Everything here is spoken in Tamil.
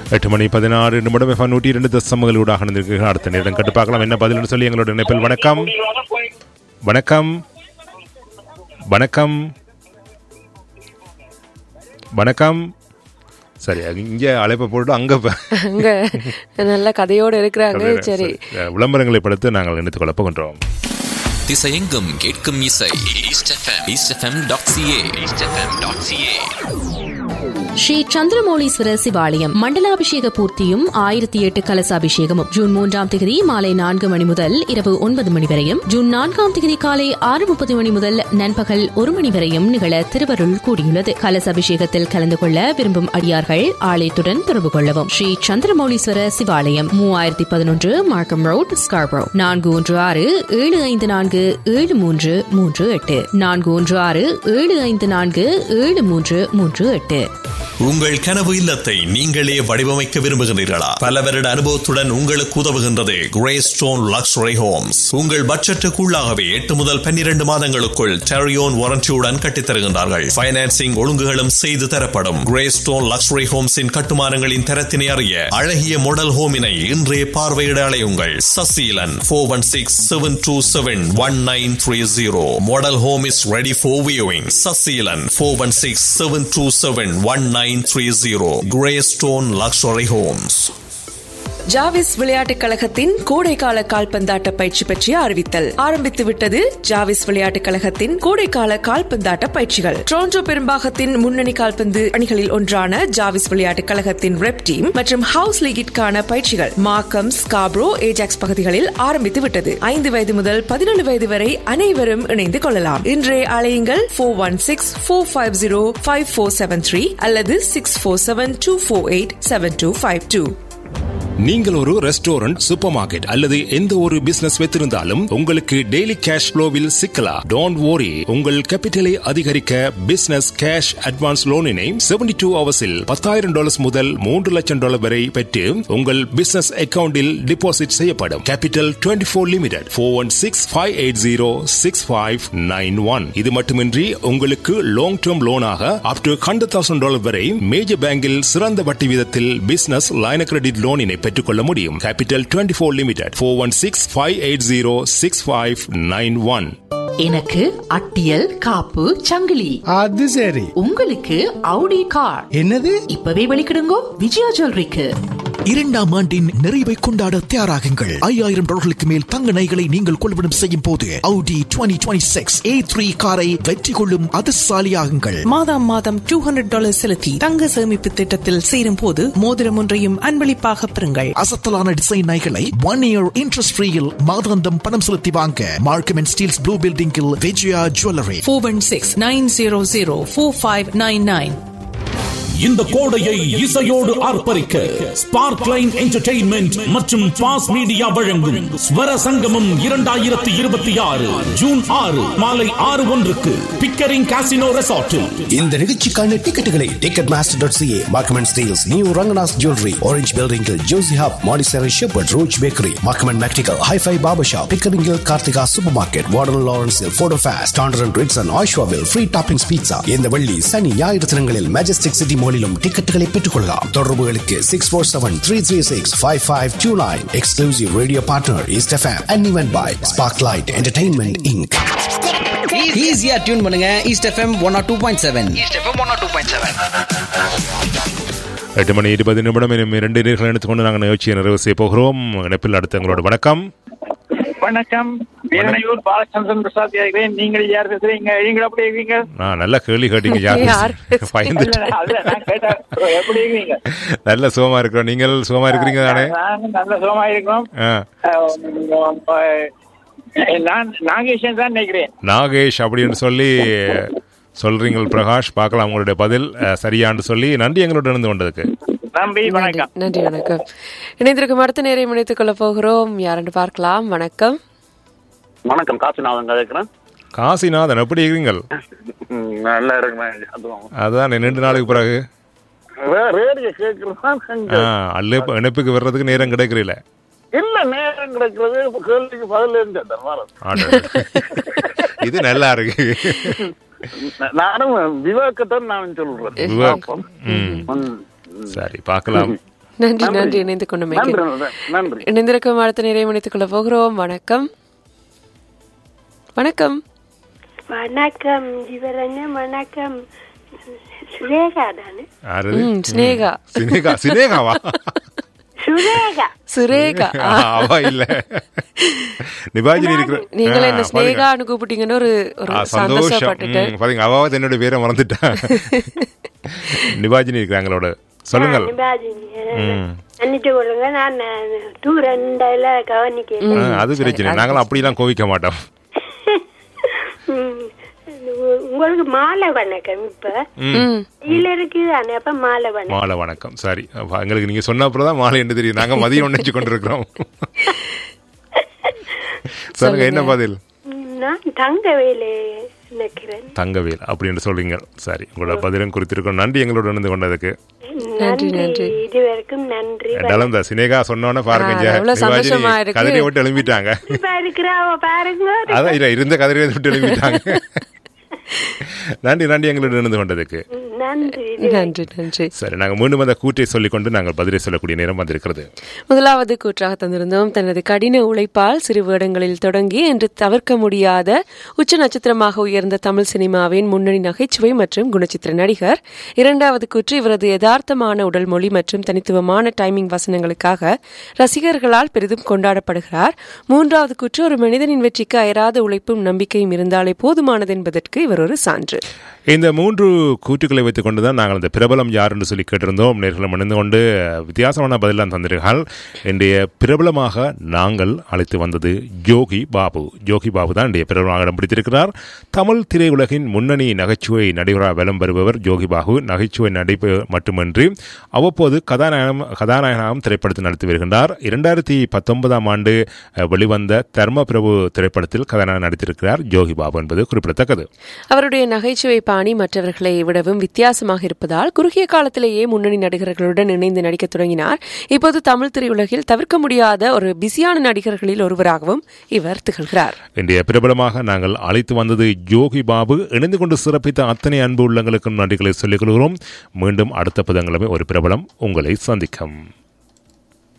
எட்டு மணி பதினாறு நிமிடம் எஃப்எம் நூற்றி இரண்டு தசமகளூடாக நடந்திருக்கு அடுத்த நேரம் கட்டு பார்க்கலாம் என்ன பதில்னு சொல்லி எங்களோட இணைப்பில் வணக்கம் வணக்கம் வணக்கம் வணக்கம் சரி இங்கே அழைப்பை போட்டு அங்கே அங்க நல்ல கதையோடு இருக்கிறாங்க சரி விளம்பரங்களை படுத்து நாங்கள் இணைத்துக் கொள்ள போகின்றோம் திசையெங்கும் கேட்கும் இசை East FM East FM dot CA East FM dot CA Shri Chandramouleeswara Sivalayam மண்டலாபிஷேக பூர்த்தியும் ஆயிரத்தி எட்டு கலசாபிஷேகமும் ஜூன் மூன்றாம் தேதி மாலை நான்கு மணி முதல் இரவு ஒன்பது மணி வரையும் ஜூன் நான்காம் தேதி காலை ஆறு முப்பது மணி முதல் நண்பகல் ஒரு மணி வரையும் நிகழ திருவருள் கூடியுள்ளது கலசாபிஷேகத்தில் கலந்து கொள்ள விரும்பும் அடியார்கள் ஆலயத்துடன் தொடர்பு கொள்ளவும் ஸ்ரீ சந்திரமௌலீஸ்வர சிவாலயம் மூவாயிரத்தி பதினொன்று மார்க்கம் ரோட் ஸ்கார்பரோ நான்கு ஒன்று ஆறு ஏழு ஐந்து நான்கு ஏழு மூன்று மூன்று எட்டு நான்கு ஒன்று ஆறு ஏழு ஐந்து நான்கு ஏழு மூன்று மூன்று எட்டு உங்கள் கனவு இல்லத்தை நீங்களே வடிவமைக்க விரும்புகிறீர்களா பல வருட அனுபவத்துடன் உங்களுக்கு உதவுகின்றது கிரே ஸ்டோன் லக்ஸுரி ஹோம்ஸ் உங்கள் பட்ஜெட்டுக்குள்ளாகவே எட்டு முதல் பன்னிரண்டு மாதங்களுக்குள் டெரியோன் வாரண்டியுடன் கட்டித்தருகின்றார்கள் பைனான்சிங் ஒழுங்குகளும் செய்து தரப்படும் கிரே ஸ்டோன் லக்ஸுரி ஹோம்ஸின் கட்டுமானங்களின் தரத்தினை அறிய அழகிய மாடல் ஹோமினை இன்றே பார்வையிட அலையுங்கள் Saseelan four one six seven two seven one nine three zero model home is ready for viewing Saseelan four one six seven two seven one nine three zero grey stone luxury homes ஜாவிஸ் விளையாட்டுக் கழகத்தின் கோடைக்கால கால்பந்தாட்ட பயிற்சி பற்றிய அறிவித்தல் ஆரம்பித்து விட்டது ஜாவிஸ் விளையாட்டுக் கழகத்தின் கோடைக்கால கால்பந்தாட்ட பயிற்சிகள் டொரண்டோ பெரும்பாகத்தின் முன்னணி கால்பந்து அணிகளில் ஒன்றான ஜாவிஸ் விளையாட்டுக் கழகத்தின் ரெப் டீம் மற்றும் ஹவுஸ் லீகிற்கான பயிற்சிகள் மாக்கம் ஸ்காப்ரோ ஏஜாக்ஸ் பகுதிகளில் ஆரம்பித்து விட்டது ஐந்து வயது முதல் பதினேழு வயது வரை அனைவரும் இணைந்து கொள்ளலாம் இன்றைய அலையுங்கள் four one six four five zero five four seven three அல்லது six four seven two four eight seven two five two நீங்கள் ஒரு ரெஸ்டாரண்ட் சூப்பர் மார்க்கெட் அல்லது எந்த ஒரு பிசினஸ் வைத்திருந்தாலும் உங்களுக்கு டெய்லி கேஷ் ஃப்ளோவில் சிக்கலாம் டோன்ட் worry உங்கள் கேபிட்டலை அதிகரிக்க பிசினஸ் கேஷ் அட்வான்ஸ் லோனினை செவன்டி டூ ஹவர்ஸில் பத்தாயிரம் டாலர்ஸ் முதல் மூன்று லட்சம் டாலர் வரை பெற்று உங்கள் பிசினஸ் அக்கவுண்டில் டிபாசிட் செய்யப்படும் capital twenty four limited four one six five eight zero six five nine one இது மட்டுமின்றி உங்களுக்கு லாங் டேர்ம் லோனாக up to hundred thousand dollar வரை மேஜர் பேங்கில் சிறந்த வட்டி வீதத்தில் பிசினஸ் லைன கிரெடிட் லோனினை பெற்றுக்கொள்ள முடியும் capital twenty four limited four one six five eight zero six five nine one எனக்கு அட்டியல் காப்பு சங்கிலி அது சரி உங்களுக்கு அவுடி கார் என்னது இப்பவே வெளிக்கிடுங்கோ விஜயா ஜுவல்லரிக்கு இரண்டாம் ஆண்டின் நிறைவை கொண்டாட தயாராகுங்கள் ஐயாயிரம் டாலர்களுக்கு மேல் தங்க நகைகளை நீங்கள் கொள்வனம் செய்யும் போது Audi 2026 A3 காரை வெற்றி கொள்ளும் அதிர்ஷ்டசாலியாகுங்கள் மாதம் மாதம் டூ ஹண்ட்ரட் டாலர் செலுத்தி தங்க சேமிப்பு திட்டத்தில் சேரும் போது மோதிரம் ஒன்றையும் அன்பளிப்பாக பெறுங்கள் அசத்தலான டிசைன் நகைகளை ஒன் இயர் இன்ட்ரெஸ்ட் ஃப்ரீயில் மாதாந்தம் பணம் செலுத்தி வாங்க மார்க்கம் அண்ட் ஸ்டீல்ஸ் ப்ளூ பில்டிங்கில் Vijaya jewellery four one six nine zero zero four five nine nine இந்த கோடையை இசையோடு ஆர்ப்பரிக்க ஸ்பார்க் லைன் என்டர்டெயின்மெண்ட் மற்றும் பாஸ் மீடியா வழங்கும் ஸ்வர சங்கமம் இரண்டாயிரத்தி இருபத்தி ஆறு ஜூன் ஆறு மாலை ஆறு ஒன்றுக்கு பிக்கரிங் காசினோ ரெசார்ட்டில் இந்த நிகழ்ச்சிக்கான டிக்கெட்டுகளை Ticketmaster dot CA Markham and Steeles new Ranganath jewellery orange பில்டிங்கில் ஜோசி ஹாப் மாடிசரி ஷெப்பர்ட் ரோச் bakery Markham and McNicoll hifi Baba shop பிக்கரிங்கில் கார்த்திகா சூப்பர் மார்க்கெட் வார்டன் லாரன்ஸில் photo face standard and Ritz and ஆஷ்வாவில் ஃப்ரீ டாப்பிங்ஸ் பீட்சா இந்த வெள்ளி சனி ஞாயிறு தினங்களில் மெஜஸ்டிக் சிட்டி மாலிலும் டிக்கெட்டுகளை பெற்றுக்கொள்ளலாம் தொடர்புகளுக்கு six four seven three three six five five two nine exclusive radio partner East FM and even by spark light entertainment inc ஈஸியா டியூன் பண்ணுங்க East FM one R two point seven எட்டு மணி இருபது நிமிடம் இன்னும் இரண்டு நேர்கள் எடுத்துக்கொண்டு நாங்கள் நிகழ்ச்சியை நிறைவு செய்ய போகிறோம் இணைப்பில் அடுத்து எங்களோட வணக்கம் வணக்கம் வீரனையூர் பாலச்சந்திரன் பிரசாத் இருக்கிறேன் நீங்கள் யார் பேசுறீங்க நீங்கள் எப்படி இருக்கீங்க நான் நல்ல கேள்வி கேட்டீங்க யார் பயந்து இல்ல, இல்ல, நான் கேட்டேன் எப்படி இருக்கீங்க நல்ல சுகமா இருக்கிறோம் நீங்கள் சுகமா இருக்கிறீங்க தானே நாங்க நல்ல சுகமா இருக்கிறோம் ஆ. அஹ், நான் நாகேஷன் தான் நினைக்கிறேன் நாகேஷ் அப்படின்னு சொல்லி சொல்றீங்க பிரகாஷ் பார்க்கலாம் உங்களுடைய பதில் அஹ், சரியான்னு சொல்லி நன்றி எங்களோட இருந்து கொண்டதுக்கு நம்பி வணக்கம் நன்றி வணக்கம் இணைந்திருக்கும் அடுத்த நேரம் இணைத்துக் கொள்ள போகிறோம் யாரென்று பார்க்கலாம் வணக்கம் வணக்கம் காசிநாதன் இருக்கிறேன் காசிநாதன் எப்படி இருக்கிறீங்கள் நல்லா இருக்குமே அதுவும் அதான் ரெண்டு நாளுக்கு பிறகு ரேடியோ கேட்கறது ஆ, அல்ல இப்ப இணைப்புக்கு வர்றதுக்கு நேரம் கிடைக்கிறீல இல்ல நேரம் கிடைக்கிறது கேள்விக்கு பதில் இருந்து தர்மாரம் இது நல்லா இருக்கு நானும் விவேகத்தான் நான் சொல்றேன் விவேக். ம். ம். சரி பார்க்கலாம் நன்றி நன்றி இணைந்து கொண்டமைக்கு நன்றி நன்றி இணைந்திருக்கும் அடுத்த நிறைவு இணைத்துக் கொள்ள போகிறோம் வணக்கம் வணக்கம் வணக்கம் ஜீவரஞ்ச வணக்கம் சுரேகா தானே யாரது? ம், சினேகா. சினேகா சினேகாவா சுரேகா சுரேகா அவ இல்ல நிபாஜினி இருக்கிற நீங்களே என்ன ஆ, பாருங்க. ஸ்னேகான்னு கூப்பிட்டீங்கன்னு ஒரு ஒரு ஆ, சந்தோஷம் சந்தோஷப்பட்டுட்டேன் ம், பாருங்க அவாவது என்னோட பேரை மறந்துட்டா நிபாஜினி இருக்கிறாங்களோட சொல்லுங்கள் நிபாஜினி ம். அன்னிட்டு கொள்ளுங்க நான் டூர் ரெண்டாயில கவனிக்கிறேன் ஆ, அது பிரச்சனை நாங்களும் அப்படிலாம் கோவிக்க மாட்டோம் ம். உ- உங்களுக்கு மாலை வணக்கம் இப்ப ம். இல்ல இருக்கு தானே அப்ப மாலை வணக்கம் மாலை வணக்கம் சாரி அப்ப எங்களுக்கு நீங்க சொன்ன அப்புறம் தான் மாலை என்ன தெரியும் நாங்க மதியம் ஒன்று கொண்டிருக்கிறோம் சொல்லுங்க என்ன பதில் நான் தங்க வேலை நினைக்கிறேன் தங்கவேல் அப்படின்னு சொல்றீங்க சரி உங்களோட பதிலும் குறித்திருக்கோம் நன்றி எங்களோட இணைந்து கொண்டதுக்கு நன்றி நன்றி இது வரைக்கும் நன்றி ரெண்டாலும் இந்த சினேகா சொன்னோன்னே பாருங்க ஆ, ஜெ, எவ்வளவு நிபாஜினி சந்தோஷமா இருக்கு. கதிரை விட்டு எழும்பிட்டாங்க இப்ப இருக்கிறாவ பாருங்க அதான் இல்ல இருந்த கதிரை விட்டு எழும்பிட்டாங்க நன்றி நன்றி எங்களோட இணைந்து கொண்டதுக்கு நன்றி நன்றி நன்றி சரி நாங்க மீண்டும் அந்த கூற்றை சொல்லிக்கொண்டு நாங்கள் பதிலை சொல்லக்கூடிய நேரம் வந்திருக்கிறது முதலாவது கூற்றாக தந்திருந்தோம் தனது கடின உழைப்பால் சிறு வேடங்களில் தொடங்கி என்று தவிர்க்க முடியாத உச்ச நட்சத்திரமாக உயர்ந்த தமிழ் சினிமாவின் முன்னணி நகைச்சுவை மற்றும் குணச்சித்திர நடிகர் இரண்டாவது கூற்று இவரது யதார்த்தமான உடல் மொழி மற்றும் தனித்துவமான டைமிங் வசனங்களுக்காக ரசிகர்களால் பெரிதும் கொண்டாடப்படுகிறார் மூன்றாவது கூற்று ஒரு மனிதனின் வெற்றிக்கு அயராத உழைப்பும் நம்பிக்கையும் இருந்தாலே போதுமானது என்பதற்கு இவர் ஒரு சான்று இந்த மூன்று கூற்றுக்களை வைத்துக் கொண்டுதான் நாங்கள் இந்த பிரபலம் யார் என்று சொல்லி கேட்டிருந்தோம் நேர்களும் இணைந்து கொண்டு வித்தியாசமான பதிலாம் தந்தீர்கள் இன்றைய பிரபலமாக நாங்கள் அழைத்து வந்தது ஜோகி பாபு ஜோகி பாபு தான் இன்றைய பிரபலமாக இடம் பிடித்திருக்கிறார் தமிழ் திரையுலகின் முன்னணி நகைச்சுவை நடிகராக வலம் வருபவர் ஜோகி பாபு நகைச்சுவை நடிப்பு மட்டுமின்றி அவ்வப்போது கதாநாயகம் கதாநாயகனாகவும் திரைப்படத்தில் நடித்து வருகின்றார் இரண்டாயிரத்தி பத்தொன்பதாம் ஆண்டு அஹ், வெளிவந்த தர்ம பிரபு திரைப்படத்தில் கதாநாயகன் நடித்திருக்கிறார் ஜோகி பாபு என்பது குறிப்பிடத்தக்கது அவருடைய நகைச்சுவை பாணி மற்றவர்களை விடவும் வித்தியாசமாக இருப்பதால் குறுகிய காலத்திலேயே முன்னணி நடிகர்களுடன் இணைந்து நடிக்கத் தொடங்கினார் இப்போது தமிழ் திரையுலகில் தவிர்க்க முடியாத ஒரு பிஸியான நடிகர்களில் ஒருவராகவும் இவர் திகழ்கிறார் இன்றைய பிரபலமாக நாங்கள் அழைத்து வந்தது ஜோகி பாபு இணைந்து கொண்டு சிறப்பித்த அத்தனை அன்பு உள்ளங்களுக்கும் நன்றிகளை சொல்லிக் கொள்கிறோம் மீண்டும் அடுத்த புதன்கிழமை ஒரு பிரபலம் உங்களை சந்திக்கும்